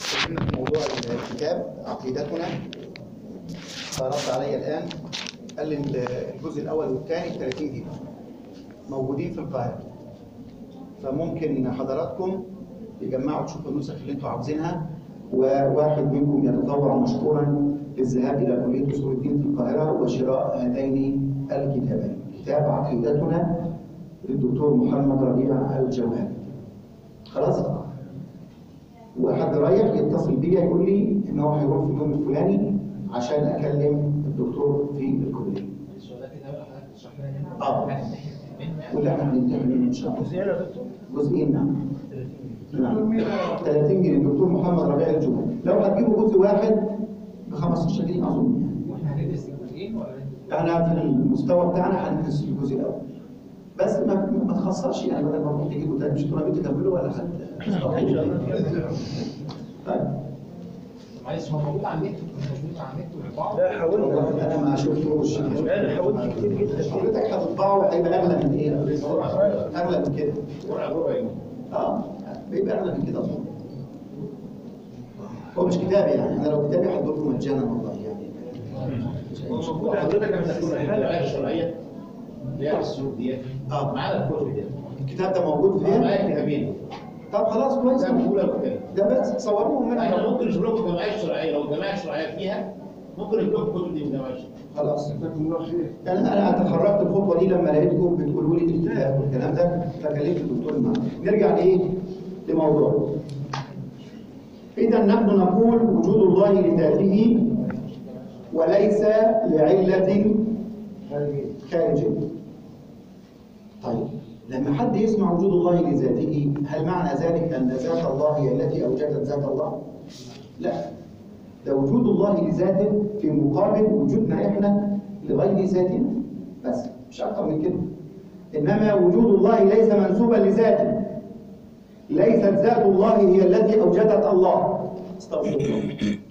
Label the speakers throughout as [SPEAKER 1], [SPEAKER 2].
[SPEAKER 1] اتكلمنا في موضوع الكتاب عقيدتنا فرد علي الآن قال لي الجزء الأول والثاني 30 جنيه موجودين في القاهرة فممكن حضراتكم تجمعوا تشوفوا النسخ اللي انتوا عاوزينها وواحد منكم يتطوع مشكورا للذهاب إلى كلية أصول الدين في القاهرة وشراء هذين الكتابين كتاب عقيدتنا للدكتور محمد ربيع الجوهري خلاص وحد رايح يتصل بيا يقول لي ان هو هيروح في اليوم الفلاني عشان اكلم الدكتور في الكليه
[SPEAKER 2] السؤال ده كده حضرتك تشرح لنا منه
[SPEAKER 1] اه واللي احنا هنمتحن منه ان شاء الله
[SPEAKER 3] زيادة يا دكتور
[SPEAKER 1] جزئين نعم نعم 30 جنيه الدكتور محمد ربيع الجوهري لو هتجيبوا جزء واحد ب 15 جنيه اظن يعني
[SPEAKER 2] واحنا هندرس الجزئين ولا ندرس؟
[SPEAKER 1] احنا في المستوى بتاعنا هندرس الجزء الاول بس ما ما تخسرش يعني بدل ما تروح تجيبوا تاني مش تروحوا تكملوا ولا حد طيب
[SPEAKER 2] معلش هو موجود على النت موجود على النت ويطبعه
[SPEAKER 3] لا حاولت
[SPEAKER 1] والله انا ما شفتوش
[SPEAKER 3] انا حاولت كتير جدا
[SPEAKER 1] حضرتك هتطبعه هيبقى اغلى من ايه؟ اغلى من كده اه بيبقى اغلى من كده اظن هو مش كتابي يعني انا لو كتابي هدولكم مجانا والله يعني
[SPEAKER 3] موجود حضرتك احنا كل حاجه
[SPEAKER 4] الرعايه الشرعيه اللي هي السلوك ديت
[SPEAKER 1] اه
[SPEAKER 4] معانا الكتب دي
[SPEAKER 1] الكتاب ده موجود فين؟
[SPEAKER 4] معايا كتابين
[SPEAKER 1] طب خلاص كويس
[SPEAKER 4] كتاب الاولى والثاني
[SPEAKER 1] ده بس صوروهم منها
[SPEAKER 4] احنا ممكن نشوف لكم الجمعيه الشرعيه لو الجمعيه الشرعيه فيها ممكن نجيب لكم الكتب دي من الجمعيه الشرعيه
[SPEAKER 1] خلاص يعني انا تخرجت الخطوه دي لما لقيتكم بتقولوا لي الكتاب والكلام ده فكلمت الدكتور معاذ نرجع لايه؟ لموضوع اذا نحن نقول وجود الله لذاته وليس لعله خارجيه طيب لما حد يسمع وجود الله لذاته هل معنى ذلك ان ذات الله هي التي اوجدت ذات الله؟ لا ده وجود الله لذاته في مقابل وجودنا احنا لغير ذاتنا بس مش اكتر من كده انما وجود الله ليس منسوبا لذاته ليست ذات الله هي التي اوجدت الله استغفر الله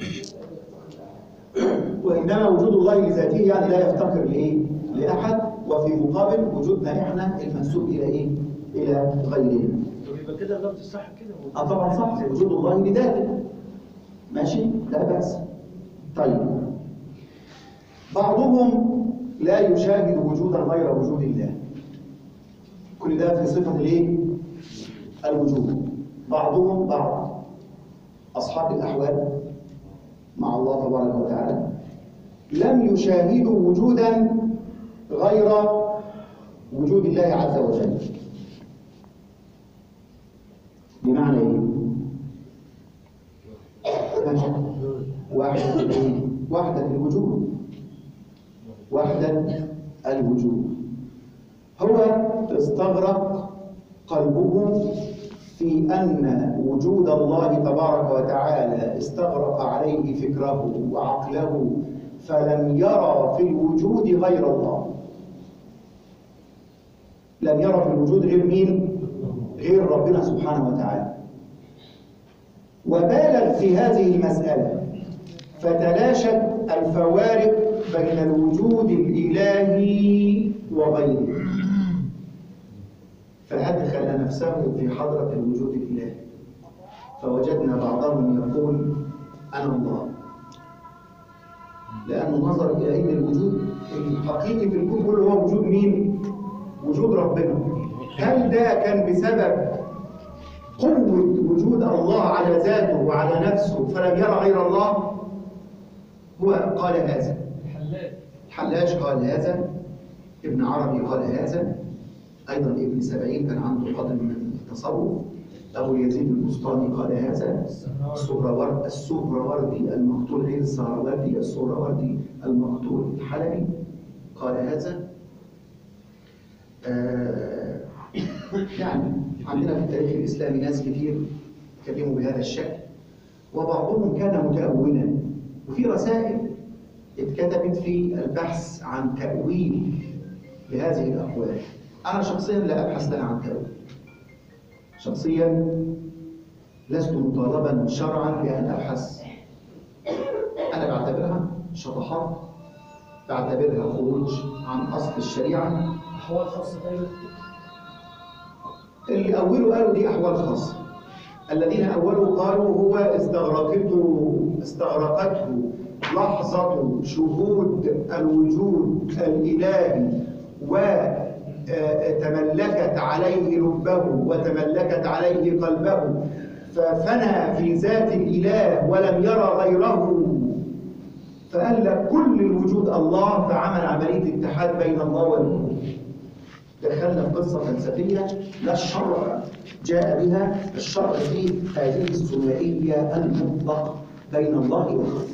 [SPEAKER 1] وانما وجود الله لذاته يعني لا يفتقر لايه لاحد وفي مقابل وجودنا احنا المنسوب الى ايه الى غيرنا
[SPEAKER 3] طب يبقى كده اللفظ الصح كده
[SPEAKER 1] اه طبعا صح وجود الله لذاته ماشي لا بأس طيب بعضهم لا يشاهد وجودا غير وجود الله كل ده في صفة الايه الوجود بعضهم بعض أصحاب الأحوال مع الله تبارك وتعالى لم يشاهدوا وجودا غير وجود الله عز وجل بمعنى ايه وحدة الايه؟ وحدة الوجود وحدة الوجود هو استغرق قلبه في أن وجود الله تبارك وتعالى استغرق عليه فكره وعقله فلم يرى في الوجود غير الله لم يرى في الوجود غير مين؟ غير ربنا سبحانه وتعالى وبالغ في هذه المسألة فتلاشت الفوارق بين الوجود الإلهي وغيره فأدخل نفسه في حضرة الوجود الإلهي فوجدنا بعضهم يقول أنا الله لأنه نظر إلى أن الوجود الحقيقي في الكون كله هو وجود مين؟ وجود ربنا هل ده كان بسبب قوة وجود الله على ذاته وعلى نفسه فلم يرى غير الله هو قال هذا
[SPEAKER 2] الحلاج
[SPEAKER 1] الحلاج قال هذا ابن عربي قال هذا أيضا ابن سبعين كان عنده قدر من التصوف أبو يزيد البسطاني قال هذا السهروردي السهروردي المقتول غير السهروردي السهروردي المقتول الحلبي قال هذا آه يعني عندنا في التاريخ الإسلامي ناس كتير اتكلموا بهذا الشكل وبعضهم كان متأولا وفي رسائل اتكتبت في البحث عن تأويل لهذه الأقوال أنا شخصيا لا أبحث لها عن تأويل شخصيا لست مطالبا شرعا بأن أبحث أنا بعتبرها شطحات بعتبرها خروج عن أصل الشريعة
[SPEAKER 2] احوال خاصه طيب
[SPEAKER 1] اللي أوله قالوا دي أحوال خاصة الذين أولوا قالوا هو استغرقته استغرقته لحظة شهود الوجود الإلهي وتملكت عليه لبه وتملكت عليه قلبه ففنى في ذات الإله ولم يرى غيره فقال لك كل الوجود الله فعمل عملية اتحاد بين الله والوجود دخلنا في قصة فلسفية لا الشرع جاء بها الشرع فيه هذه الثنائية المطلقة بين الله والخلق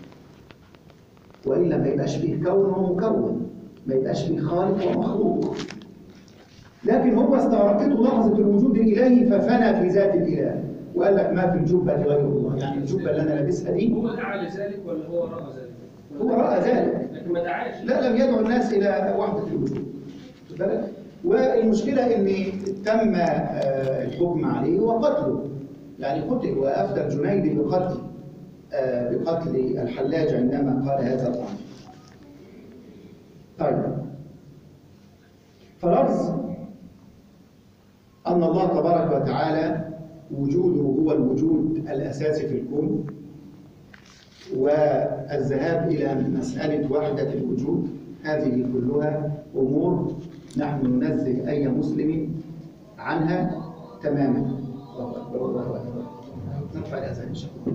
[SPEAKER 1] وإلا ما يبقاش فيه كون ومكون ما يبقاش فيه خالق ومخلوق لكن هو استغرقته لحظة الوجود الإلهي ففنى في ذات الإله وقال لك ما في الجبة غير الله يعني الجبة اللي أنا لابسها دي
[SPEAKER 5] هو دعا لذلك ولا هو رأى ذلك؟
[SPEAKER 1] هو رأى ذلك
[SPEAKER 5] لكن ما دعاش
[SPEAKER 1] لا لم يدعو الناس إلى وحدة الوجود خد بالك؟ والمشكلة إن تم آه، الحكم عليه وقتله يعني قتل وأفتى الجنيدي بقتل آه، بقتل الحلاج عندما قال هذا الأمر طيب فلفظ أن الله تبارك وتعالى وجوده هو الوجود الأساسي في الكون والذهاب إلى مسألة وحدة الوجود هذه كلها أمور نحن ننزه أي مسلم عنها تماما الله أكبر الله أكبر نرفع الأذان إن شاء الله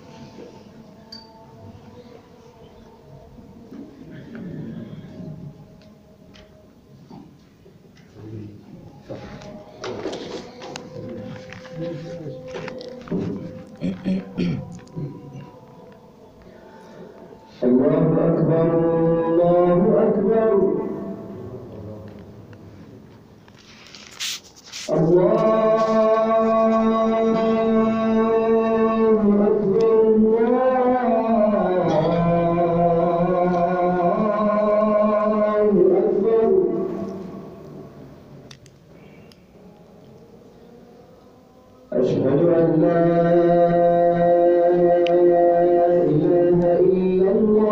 [SPEAKER 6] الله أكبر الله أكبر الله أكبر الله أكبر أشهد أن لا إله إلا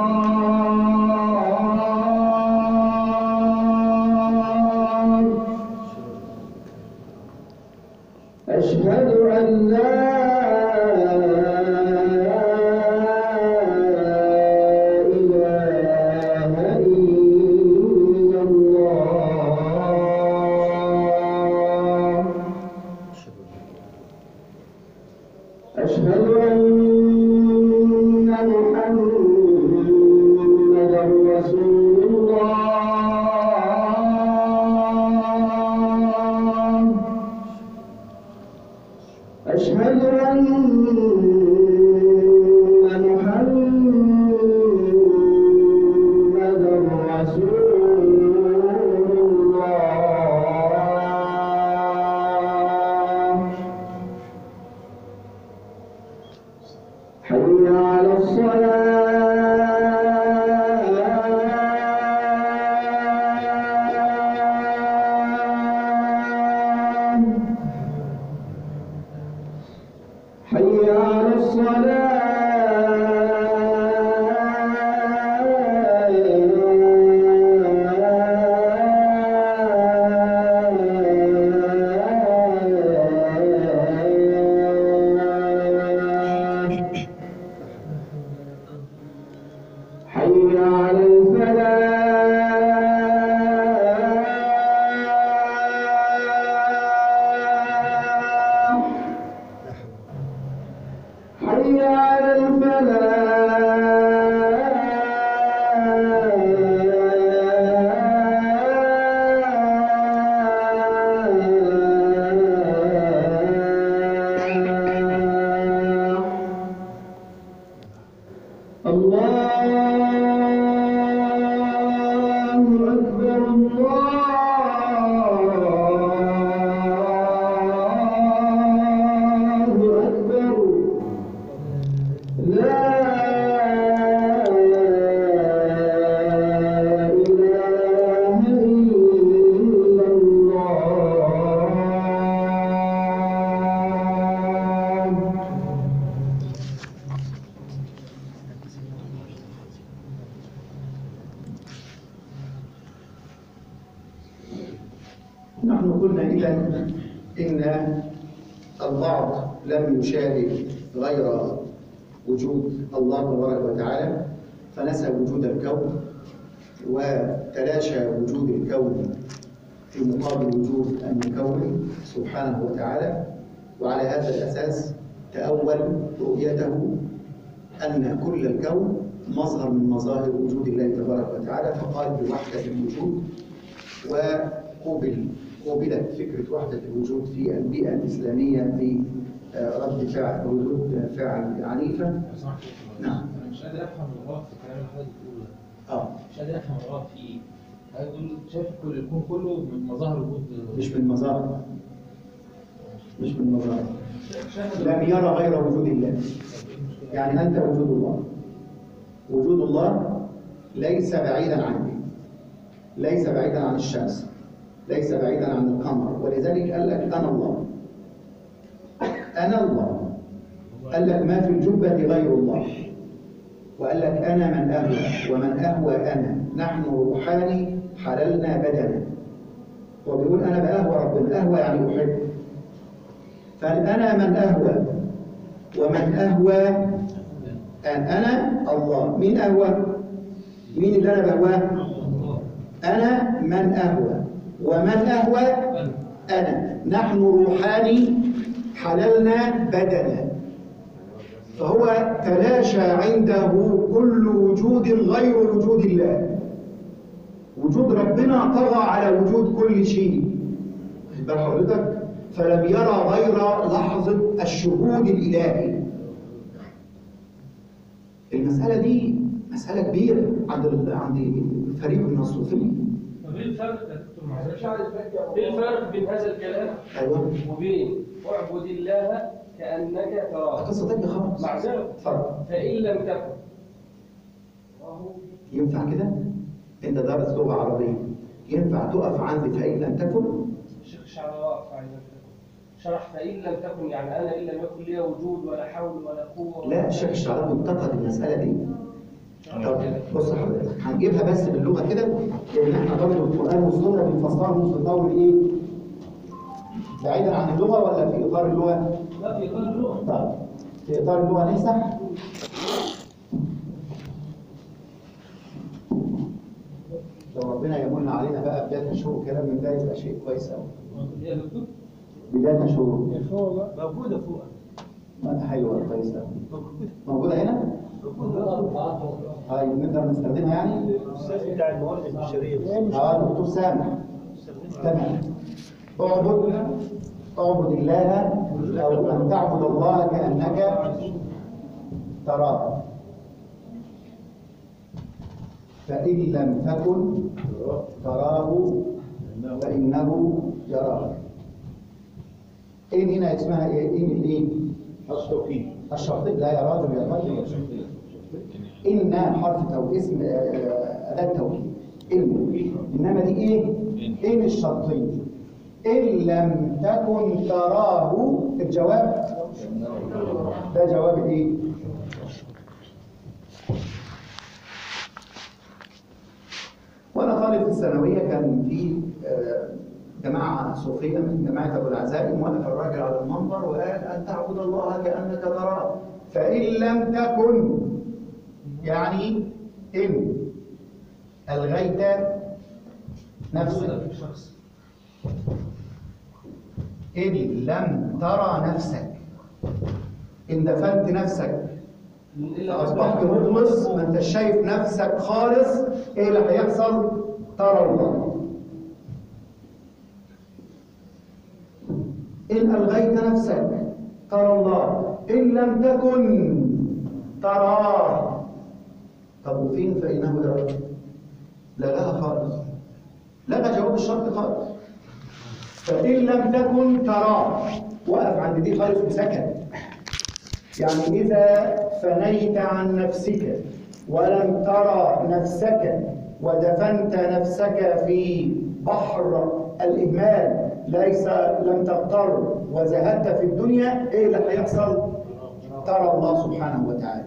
[SPEAKER 6] الله أشهد أن لا إله إلا الله أشهد أن محمدا رسول الله أشهد أن محمدا رسول الله حي على الصلاة حي على الصلاة حي على الفلاح حي على الفلاح الله أكبر الله أكبر لا إله إلا الله
[SPEAKER 1] نحن قلنا إذا إن البعض لم يشاهد غير وجود الله تبارك وتعالى فنسى وجود الكون وتلاشى وجود الكون في مقابل وجود المكون سبحانه وتعالى وعلى هذا الأساس تأول رؤيته أن كل الكون مظهر من مظاهر وجود الله تبارك وتعالى فقال بوحدة الوجود وقبل قبلت فكرة وحدة الوجود في البيئة الإسلامية في آه، رد فعل ردود فعل عنيفة
[SPEAKER 2] لو سمحت
[SPEAKER 1] نعم.
[SPEAKER 2] انا مش قادر افهم الغلط في الكلام اللي حضرتك بتقوله ده
[SPEAKER 1] آه
[SPEAKER 2] مش قادر افهم الغلط في ايه حضرتك بتقول شايف كل الكون كله من مظاهر وجود
[SPEAKER 1] مش من مظاهر مش من مظاهر لم يرى غير وجود الله يعني أنت وجود الله وجود الله ليس بعيدا عنك ليس بعيدا عن الشمس ليس بعيدا عن القمر ولذلك قال لك أنا الله أنا الله قال لك ما في الجبة غير الله وقال لك أنا من أهوى ومن أهوى أنا نحن روحاني حللنا بدنا وبيقول أنا بأهوى ربنا أهوى يعني أحب فقال أنا من أهوى ومن أهوى أن أنا الله مين أهوى؟ مين اللي أنا بهواه؟ أنا من أهوى ومن أهوى أنا نحن روحاني حللنا بدنا فهو تلاشى عنده كل وجود غير وجود الله وجود ربنا طغى على وجود كل شيء واخد بال حضرتك فلم يرى غير لحظة الشهود الإلهي المسألة دي مسألة كبيرة عند ال- عند فريق من الصوفيين
[SPEAKER 5] طب ايه الفرق يا دكتور معلش ايه الفرق بين هذا الكلام
[SPEAKER 1] أيوه
[SPEAKER 5] وبين اعبد الله كانك تراه
[SPEAKER 1] قصة تانية خالص
[SPEAKER 5] معذرة
[SPEAKER 1] اتفضل
[SPEAKER 5] فان لم تكن
[SPEAKER 1] ينفع كده؟ أنت دارس لغة عربية ينفع تقف عند فإن لم تكن؟
[SPEAKER 5] الشيخ الشعراوي واقف على ذلك شرح فان لم تكن يعني انا ان لم يكن لي وجود ولا حول ولا قوه
[SPEAKER 1] لا الشيخ الشعراوي انتقد المسألة دي طب بص حضرتك هنجيبها بس باللغة كده لأن احنا برضه القرآن والسنة بنفسرهم في طور إيه؟ بعيدا عن اللغة ولا في إطار اللغة؟
[SPEAKER 5] لا في غير اللغه
[SPEAKER 1] طيب في إطار اللغة نمسح لو ربنا يمن علينا بقى بداية شهور كلام من ده يبقى شيء كويس قوي
[SPEAKER 5] يا دكتور
[SPEAKER 1] بداية شهور
[SPEAKER 3] موجودة فوق
[SPEAKER 1] ما حلوة كويس قوي موجودة هنا؟ طيب نقدر نستخدمها يعني؟
[SPEAKER 3] الأستاذ بتاع الموارد البشرية
[SPEAKER 1] اه دكتور سامح تمام اعبد اعبد الله او ان تعبد الله كانك تراه فان لم تكن تراه فانه يراك ان هنا اسمها ايه ان الايه
[SPEAKER 4] التوكيد
[SPEAKER 1] الشرطي لا يا راجل يا راجل إن حرف أو اسم آه، آه، أداة توكيد إن إنما دي إيه؟ إن الشرطية إن لم تكن تراه الجواب ده جواب إيه؟ وأنا طالب في الثانوية كان في آه، جماعة صوفية من جماعة أبو العزائم وقف الراجل على المنبر وقال أن تعبد الله كأنك تراه فإن لم تكن يعني إن ألغيت نفسك
[SPEAKER 5] في شخص
[SPEAKER 1] إن لم ترى نفسك إن دفنت نفسك أصبحت مخلص ما أنت شايف نفسك خالص إيه اللي هيحصل؟ ترى الله إن ألغيت نفسك ترى الله إن لم تكن تراه طب وفين فإنه يراك؟ لغاها خالص لغى جواب الشرط خالص فإن لم تكن تراه وقف عند دي خالص وسكت يعني إذا فنيت عن نفسك ولم ترى نفسك ودفنت نفسك في بحر الإهمال ليس لم تغتر وزهدت في الدنيا إيه اللي هيحصل؟ ترى الله سبحانه وتعالى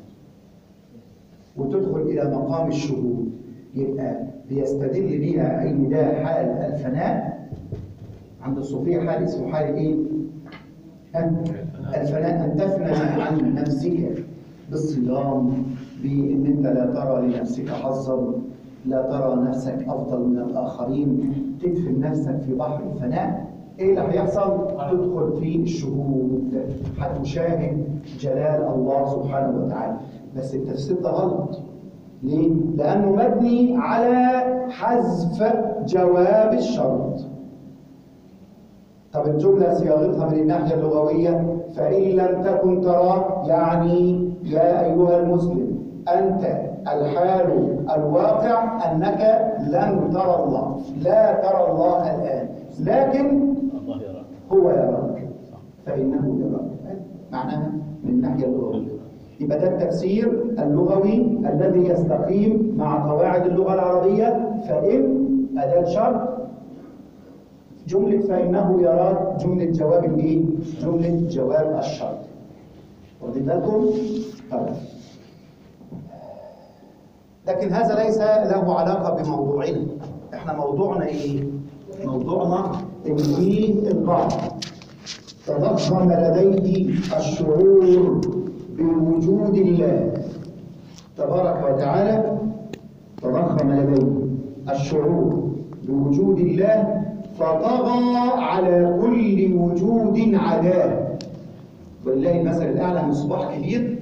[SPEAKER 1] وتدخل إلى مقام الشهود يبقى بيستدل بيها أن ده حال الفناء عند الصوفية حال اسمه حال إيه؟ ها؟ الفناء أن تفنى عن نفسك بالصيام بأن أنت لا ترى لنفسك حظا لا ترى نفسك أفضل من الآخرين تدفن نفسك في بحر الفناء إيه اللي هيحصل؟ تدخل في الشهود هتشاهد جلال الله سبحانه وتعالى بس التفسير ده غلط ليه؟ لأنه مبني على حذف جواب الشرط طب الجملة صياغتها من الناحية اللغوية فإن لم تكن ترى يعني يا أيها المسلم أنت الحال الواقع أنك لن ترى الله لا ترى الله الآن لكن
[SPEAKER 4] الله يراك
[SPEAKER 1] هو يراك فإنه يراك معناها من الناحية اللغوية يبقى ده التفسير اللغوي الذي يستقيم مع قواعد اللغة العربية فإن أداة شرط جملة فإنه يراك جملة جواب الإيه؟ جملة جواب الشرط واخدين بالكم؟ طيب لكن هذا ليس له علاقة بموضوعنا احنا موضوعنا ايه؟ موضوعنا ان في البعض تضخم لديه الشعور بوجود الله تبارك وتعالى تضخم لديه الشعور بوجود الله فطغى على كل وجود عداه ولله المثل الاعلى مصباح كبير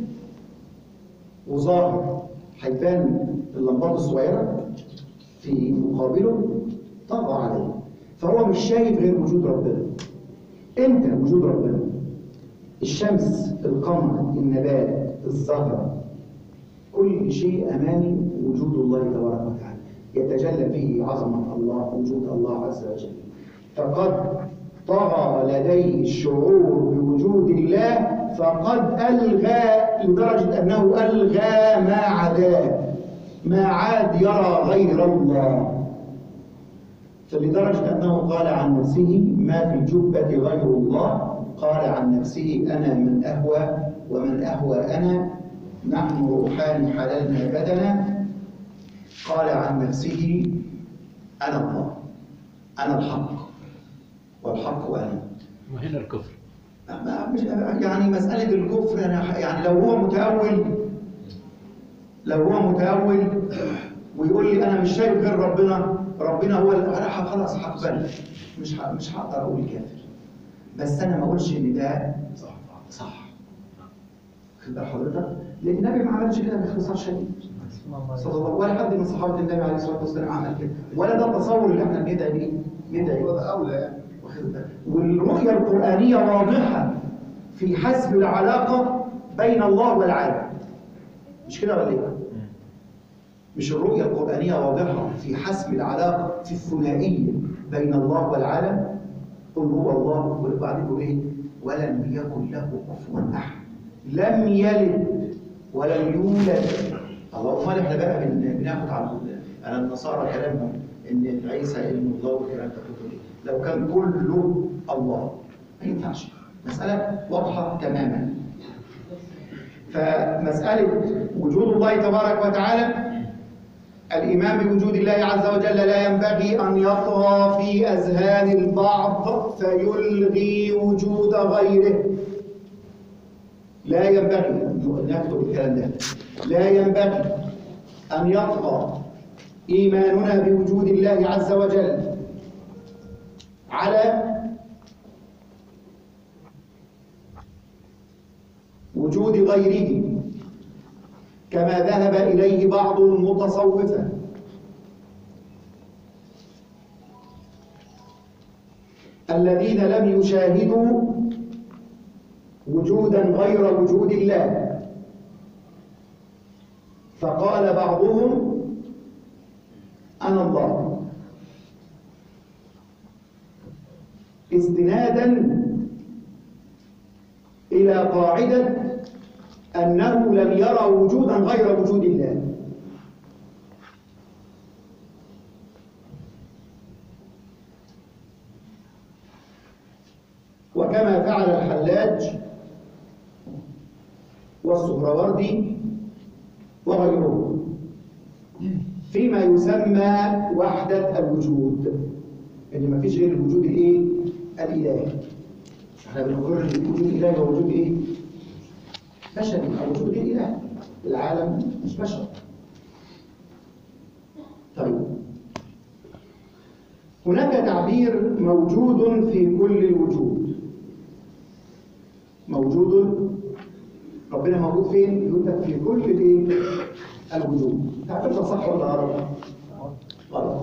[SPEAKER 1] وظاهر هيبان اللمبات الصغيره في مقابله طغى عليه فهو مش شايف غير وجود ربنا انت وجود ربنا الشمس القمر النبات الزهرة كل شيء أمامي وجود الله تبارك وتعالى يتجلى فيه عظمة الله وجود الله عز وجل فقد طغى لديه الشعور بوجود الله فقد ألغى لدرجة أنه ألغى ما عداه ما عاد يرى غير الله فلدرجة أنه قال عن نفسه ما في الجبة غير الله قال عن نفسه أنا من أهوى ومن أهوى أنا نحن روحان حللنا بدنا قال عن نفسه أنا الله أنا الحق والحق أنا
[SPEAKER 4] وهنا الكفر
[SPEAKER 1] ما- مش يعني مسألة الكفر أنا يعني لو هو متأول لو هو متأول ويقول لي أنا مش شايف غير ربنا ربنا هو اللي أنا ح- خلاص هقبل مش ه- مش هقدر أقول كافر بس أنا ما أقولش إن ده
[SPEAKER 4] صح
[SPEAKER 1] صح خد بال حضرتك لأن النبي ما عملش كده باختصار شديد صلى الله ولا حد من صحابة النبي عليه الصلاة والسلام عمل كده ولا ده التصور اللي احنا بندعي بيه ندعي
[SPEAKER 7] هو ده أولى يعني
[SPEAKER 1] واخد بالك؟ والرؤية القرآنية واضحة في حسب العلاقة بين الله والعالم مش كده ولا ايه؟ مش الرؤية القرآنية واضحة في حسب العلاقة في الثنائية بين الله والعالم قل هو الله وبعدين يقول ايه؟ ولم يكن له كفوا أحد لم يلد ولم يولد الله امال احنا بقى بن- بناخد على على النصارى كلامهم ان عيسى ابن الله والكلام ده كله لو كان كله الله ما ينفعش مسألة واضحة تماما فمسألة وجود الله تبارك وتعالى الإيمان بوجود الله عز وجل لا ينبغي أن يطغى في أذهان البعض فيلغي وجود غيره لا ينبغي نكتب الكلام ده لا ينبغي أن يطغى إيماننا بوجود الله عز وجل على وجود غيره كما ذهب إليه بعض المتصوفة الذين لم يشاهدوا وجودا غير وجود الله فقال بعضهم أنا الله استنادا إلى قاعدة أنه لم يرى وجودا غير وجود الله وكما فعل الحلاج والسهروردي وغيرهم فيما يسمى وحدة الوجود إن ما فيش غير الوجود الإيه؟ الإلهي احنا بنقر ان وجود اله هو وجود ايه؟ بشري او وجود غير اله العالم مش بشر طيب هناك تعبير موجود في كل الوجود موجود ربنا موجود فين؟ يقول لك في كل الايه؟ الوجود تعبير ده صح ولا غلط؟ غلط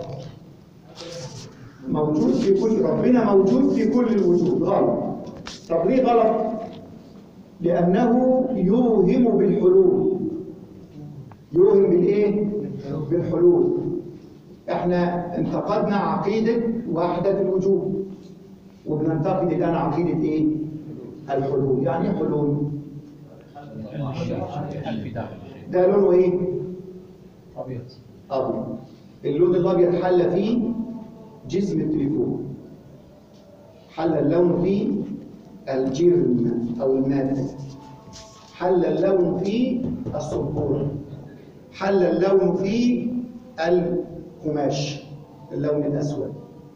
[SPEAKER 1] موجود في كل ربنا موجود في كل الوجود غلط طب ليه غلط؟ لأنه يوهم بالحلول يوهم بالإيه؟ بالحلول احنا انتقدنا عقيدة وحدة الوجود وبننتقد الآن عقيدة إيه؟ الحلول يعني إيه حلول؟ ده لونه إيه؟
[SPEAKER 2] ابيض
[SPEAKER 1] أبيض اللون الأبيض حل فيه جسم التليفون حل اللون فيه الجرم أو المادة حل اللون فيه الصبور حل اللون فيه القماش اللون الأسود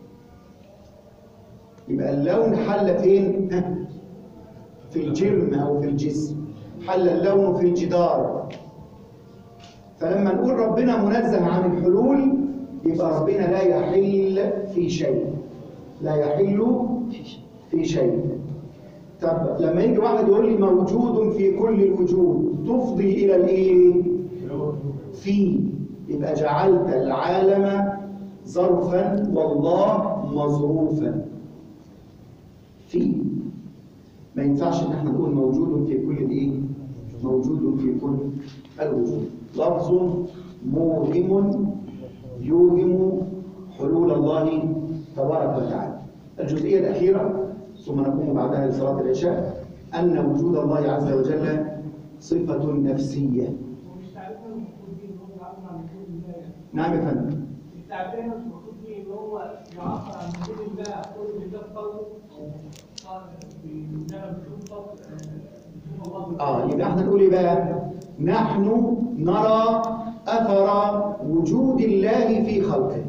[SPEAKER 1] يبقى اللون حل فين؟ ها؟ في الجرم أو في الجسم حل اللون في الجدار فلما نقول ربنا منزه عن الحلول يبقى ربنا لا يحل في شيء لا يحل في شيء طب لما يجي واحد يقول لي موجود في كل الوجود تفضي الى الايه في يبقى جعلت العالم ظرفا والله مظروفا في ما ينفعش ان احنا نقول موجود في كل الايه موجود في كل الوجود لفظ موهم يوهم حلول الله تبارك وتعالى الجزئية الأخيرة ثم نقوم بعدها لصلاة العشاء أن وجود الله عز وجل صفة نفسية
[SPEAKER 7] مش تعرفين المفروض بيه ان هو يعبر عن وجود الله
[SPEAKER 1] نعم يا فندم
[SPEAKER 7] مش تعرفين المفروض بيه ان هو يعبر عن وجود الله قول الله قوله قال بنعم بشوف قول بشوف الله
[SPEAKER 1] آه يبقى احنا نقول ايه بقى نحن نرى أثر وجود الله في خلقه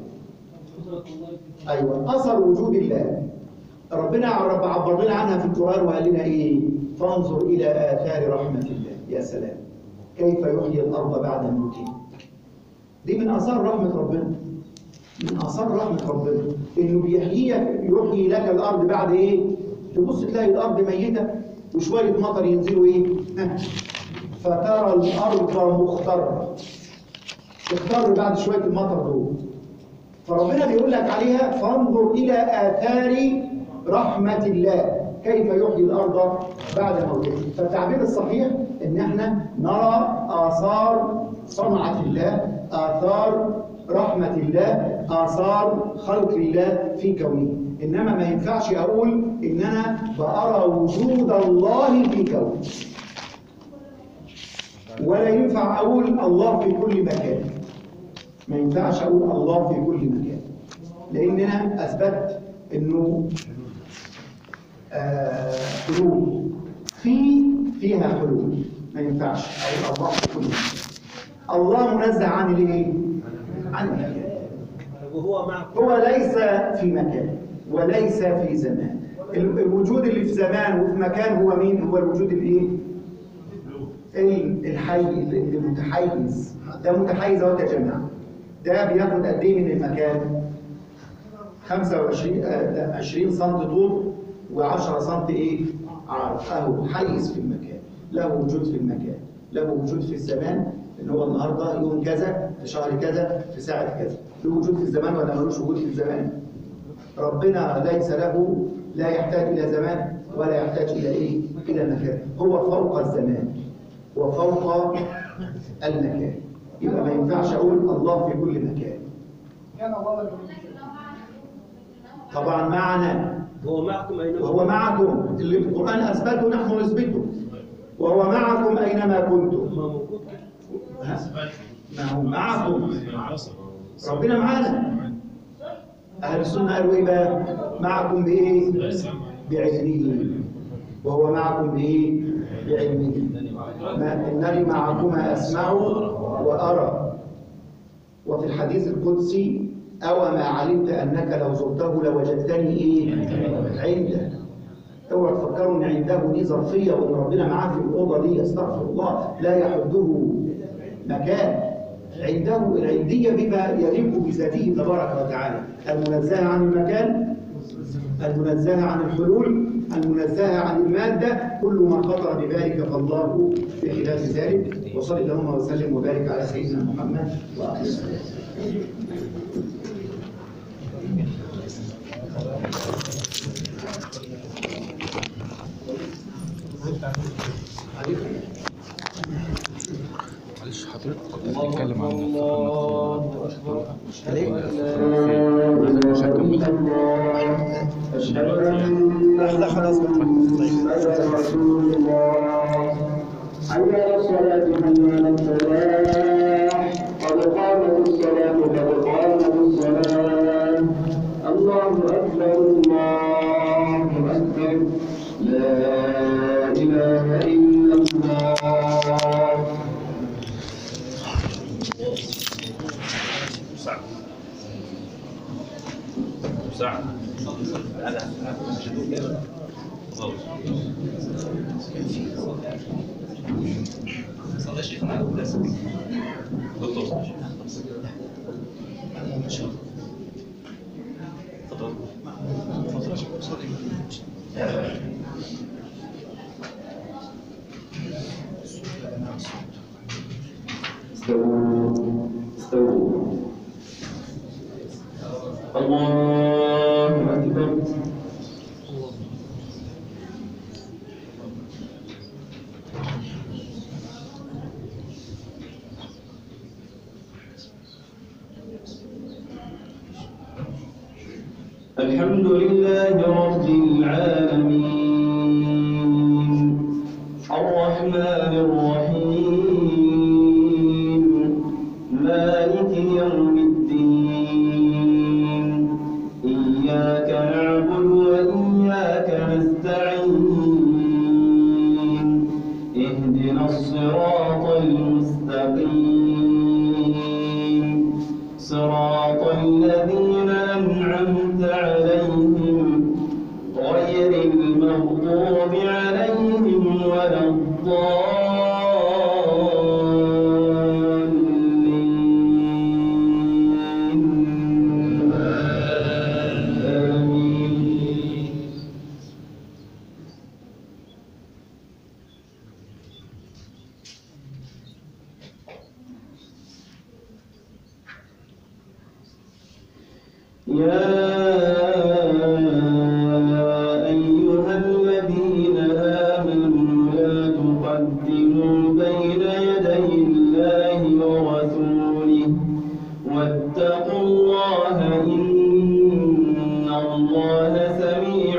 [SPEAKER 1] أيوة أثر وجود الله ربنا رب عبر لنا عنها في القرآن وقال لنا إيه فانظر إلى آثار رحمة الله يا سلام كيف يحيي الأرض بعد موتها دي من آثار رحمة ربنا من آثار رحمة ربنا إنه بيحييك يحيي لك الأرض بعد إيه تبص تلاقي الأرض ميتة وشوية مطر ينزلوا إيه ها. فترى الأرض مخترة تختار بعد شوية المطر دول فربنا بيقول لك عليها فانظر إلى آثار رحمة الله كيف يحيي الأرض بعد موتها فالتعبير الصحيح إن احنا نرى آثار صنعة الله آثار رحمة الله آثار خلق الله في كونه إنما ما ينفعش أقول إن أنا بأرى وجود الله في كونه ولا ينفع أقول الله في كل مكان ما ينفعش أقول الله في كل مكان لأن أنا أثبت إنه آه، حلول في فيها حلول ما ينفعش أقول الله في كل مكان الله منزه عن الايه؟ عن المكان
[SPEAKER 3] وهو معكم
[SPEAKER 1] هو ليس في مكان وليس في زمان ال- الوجود اللي في زمان وفي مكان هو مين؟ هو الوجود الايه؟ ال- الحي ال- المتحيز ده متحيز اهو يا جماعه ده بياخد قد ايه من المكان؟ 25 آه، لا، 20 سم طول و10 سم ايه؟ عرض اهو حيز في المكان له وجود في المكان له وجود في الزمان اللي هو النهارده يوم كذا في شهر كذا في ساعه كذا له وجود في الزمان ولا ملوش وجود في الزمان؟ ربنا ليس له لا يحتاج الى زمان ولا يحتاج الى ايه؟ الى مكان هو فوق الزمان وفوق المكان يبقى ما ينفعش اقول الله في كل مكان
[SPEAKER 7] كان الله لم
[SPEAKER 1] طبعا معنا
[SPEAKER 3] هو معكم أينما
[SPEAKER 1] وهو معكم اللي القرآن أثبته نحن نثبته وهو معكم أينما كنتم
[SPEAKER 3] ما موجود
[SPEAKER 1] ها؟ ما هو معكم ربنا معانا أهل السنة قالوا إيه بقى معكم بإيه بعلمه وهو معكم بإيه بعلمه ما إنني معكما أسمع وأرى وفي الحديث القدسي أو ما علمت أنك لو زرته لوجدتني إيه عنده اوعوا تفكروا ان عنده دي ظرفيه وان ربنا معاه في الاوضه دي استغفر الله لا يحده مكان عنده العنديه بما يليق بذاته تبارك وتعالى المنزهه عن المكان المنزهه عن الحلول المنزهه عن الماده كل ما خطر بذلك فالله بخلاف ذلك وصل اللهم وسلم وبارك على سيدنا محمد واخر السلام
[SPEAKER 8] معلش حضرتك كنت بتتكلم عن
[SPEAKER 5] الله أكبر
[SPEAKER 8] مش هكمل
[SPEAKER 6] أشهد أن محمدا رسول الله حي على الصلاة حي على الفلاح قد قامت الصلاة قد قامت الصلاة الله أكبر الله أكبر لا إله إلا الله استووا استووا الله أكبر الحمد لله رب العالمين الرحمن الرحيم مالك يوم الدين إياك نعبد وإياك نستعين اهدنا الصراط المستقيم صراط الذين أنعمت عليهم غير المغضوب عليهم ولا الضالين آمين يا أيها الذين آمنوا لا تقدموا بين يدي الله ورسوله واتقوا الله إن الله سميع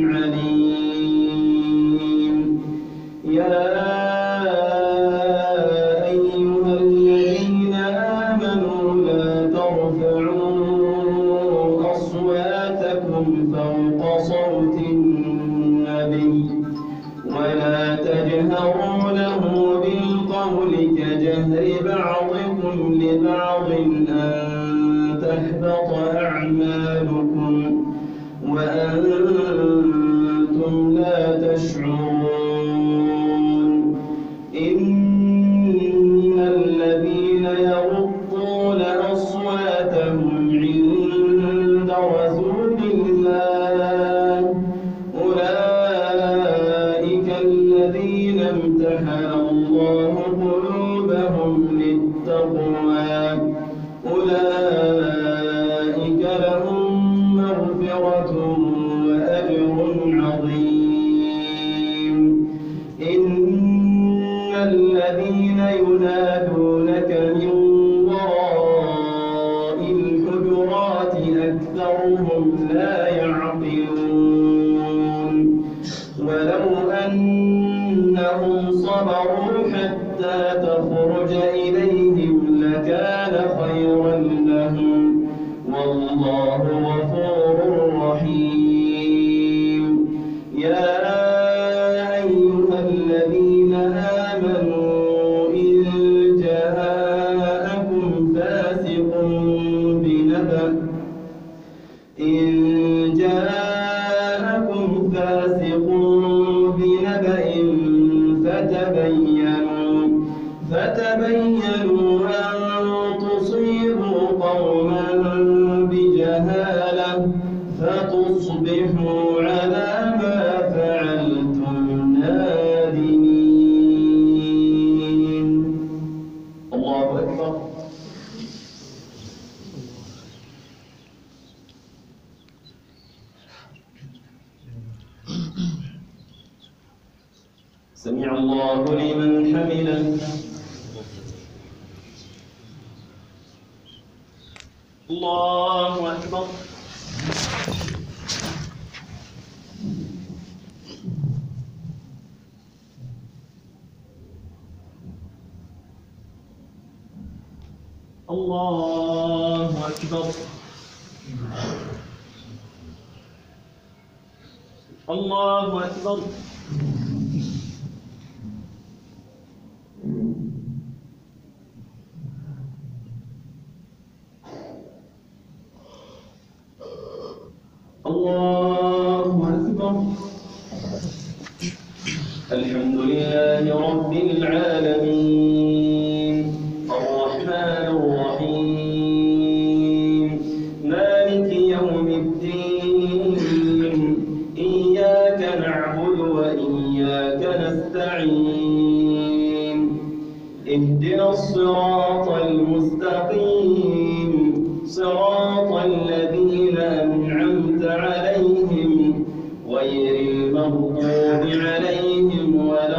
[SPEAKER 6] عليم يا أيها الذين آمنوا لا ترفعوا أصواتكم فوق صوت النبي ولا تجهروا له بالقول كجهر بعضكم لبعض أن تحبط أعمالكم وأنتم لا تشعرون إن الذين يغضون أصواتهم عند رسول الله أولئك الذين امتحن الله قلوبهم للتقوى أولئك لهم مغفرة وأجر عظيم إن الذين ينادونك من وراء الحجرات أكثرهم لا يعقلون ولو أنهم صبروا حتى تخرج إليهم لكان خيرا لهم والله غفور رحيم يا أيها الذين آمنوا إن جاءكم فاسق بنبأ إن جاءكم فاسق فتبينوا أن تصيبوا قوما بجهالة فتصبحوا على ما فعلتم نادمين الله أكبر سمع الله لمن حمده الله أكبر الله أكبر الله أكبر الله أكبر الحمد لله رب العالمين الرحمن الرحيم مالك يوم الدين إياك نعبد وإياك نستعين اهدنا الصراط المستقيم صراط الذين أنعمت عليهم غير المغضوب عليهم ولا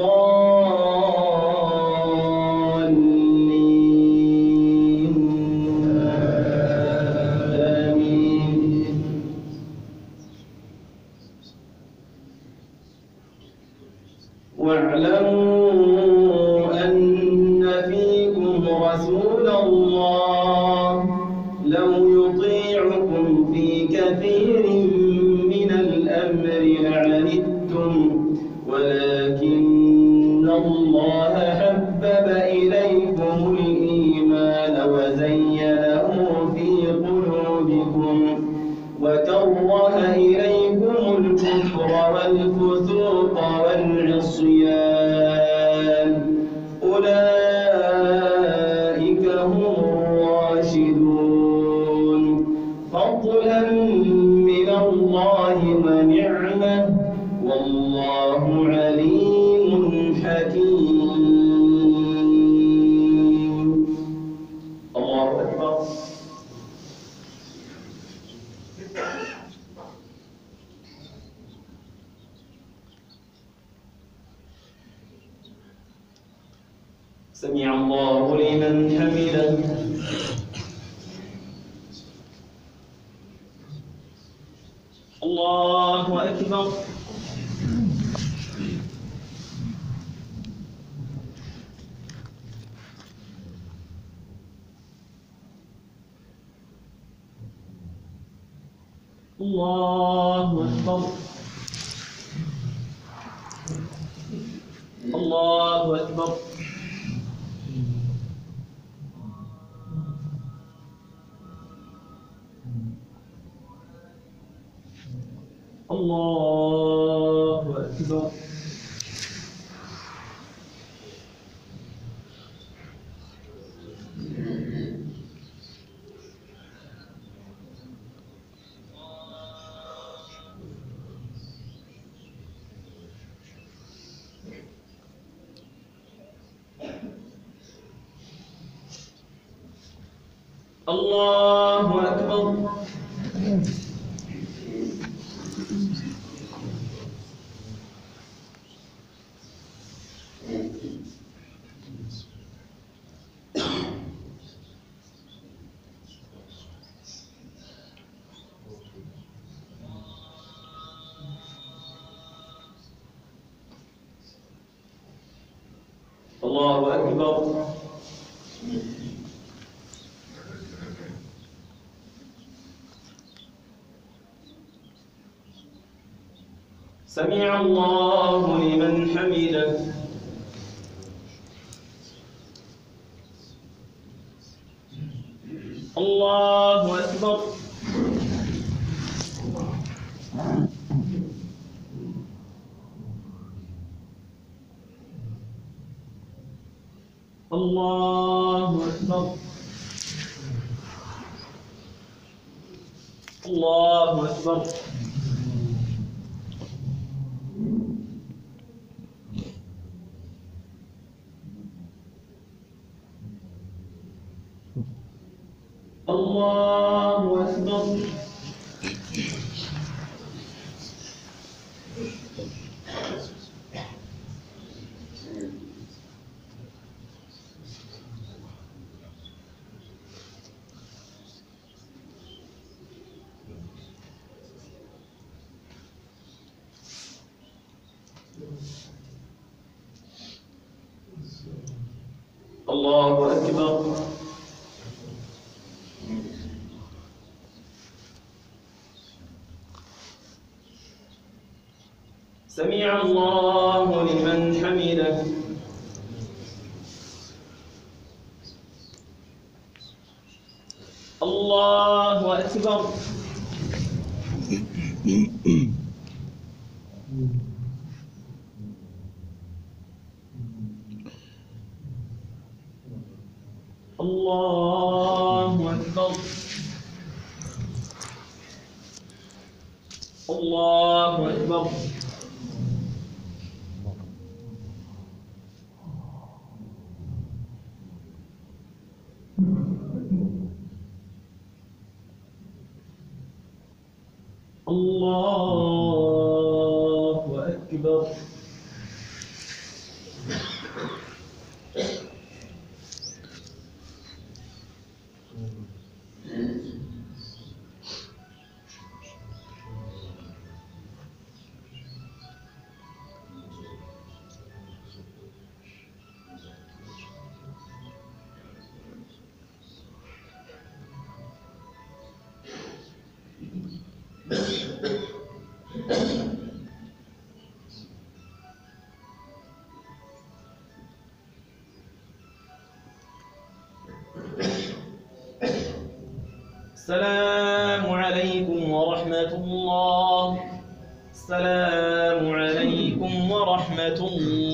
[SPEAKER 6] الضالين آمين واعلموا أن فيكم رسول الله لو يطيعكم في كثير من الأمر لعنتم ولكن الله حبب إليكم الإيمان وزينه في قلوبكم وكره إليكم الكفر والفسوق والعصيان أولئك هم الراشدون فضلا من الله ونعمة والله عليم حكيم الله أكبر سمع الله لمن حمده الله أكبر الله أكبر الله أكبر الله أكبر الله أكبر الله أكبر سمع الله لمن حمده الله أكبر الله أكبر الله أكبر الله أكبر الله أكبر سمع الله لمن حمده الله أكبر الله أكبر الله أكبر الله أكبر السلام عليكم ورحمة الله السلام عليكم ورحمة الله